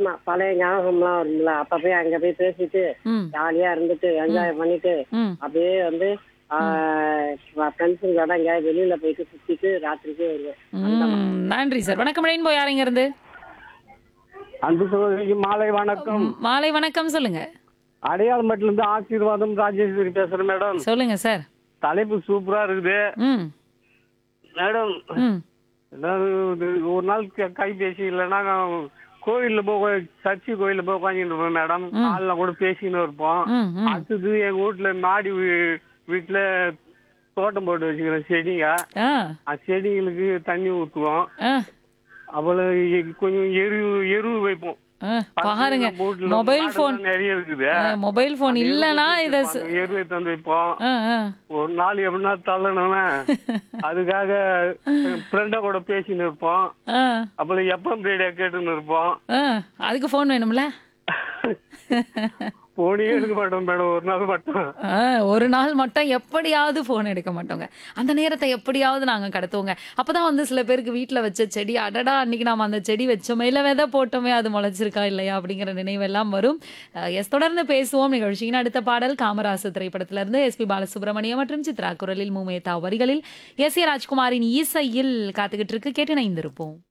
ஆமா பழைய ஞாபகம்லாம் வரும்ல அப்ப போய் அங்க போய் பேசிட்டு ம் ஜாலியா இருந்துட்டு என்ஜாய் பண்ணிட்டு ம் அப்படியே வந்து ஃப்ரெண்ட்ஸுங்களோட எங்கேயாவது வெளியில போயிட்டு சுத்திட்டு ராத்திரிக்கே வருவேன் ம் நன்றி சார் வணக்கம் ரெயின்போ யாருங்க இருந்து அன்பு சகோதரிக்கு மாலை வணக்கம் ம், மாலை வணக்கம் சொல்லுங்க அடையாளமட்டில இருந்து ஆசீர்வாதம் ராஜேஸ்வரி பேசுறேன் மேடம் சொல்லுங்க சார் தலைப்பு சூப்பரா இருக்குது ம் மேடம் ம் ஏதாவது இது ஒரு நாள் க- கைபேசி இல்லைன்னா கோயில்ல போய் சர்ச்சி கோயில்ல போய் உட்காந்துட்டு இருப்போம் மேடம் காலைல கூட பேசின்னு இருப்போம் ம் ம் அடுத்தது எங்க வீட்டுல மாடி வீ- வீட்டுல தோட்டம் போட்டு வச்சுக்கிறேன் செடிங்க ஆ அந்த செடிங்களுக்கு தண்ணி ஊற்றுவோம் ஆ அவ்வளவு எ- கொஞ்சம் எரு எரு வைப்போம் ஆ, பாருங்க நம்ம வீட்டுல மொபைல் மாடுலாம் ஃபோன் நிறைய இருக்குது மொபைல் ஃபோன் இல்லனா இத ச- எருவை தந்து வைப்போம் ஆ, ஆ. ஒரு நாள் எப்படின்னா தள்ளணும்னா அதுக்காக ஃப்ரெண்டை கூட பேசின்னு இருப்போம் ஆ, அப்புறம் எப்பம் ரேடியோ கேட்டுன்னு இருப்போம் ஆ. அதுக்கு ஃபோன் வேணும்ல போனே எடுக்க மாட்டோம் மேடம் ஒரு நாள் மட்டும் ஆ, ஒரு நாள் மட்டும் எப்படியாவது ஃபோன் எடுக்க மாட்டோங்க அந்த நேரத்தை எப்படியாவது நாங்க கடத்துவோங்க அப்பதான் வந்து சில பேருக்கு வீட்ல வச்ச செடி அடடா அன்னைக்கு நாம அந்த செடி வச்சோமே இல்ல விதை போட்டோமே அது முளைச்சிருக்கா இல்லையா அப்படிங்கிற நினைவெல்லாம் வரும் எஸ் தொடர்ந்து பேசுவோம் நிகழ்ச்சியின் அடுத்த பாடல் காமராசு திரைப்படத்துல இருந்து எஸ்பி பாலசுப்ரமணியம் மற்றும் சித்ரா குரலில் மூமேதா வரிகளில் எஸ் ஏ ராஜ்குமாரின் இசையில் காத்துக்கிட்டு இருக்கு கேட்டு இணைந்திருப்போம்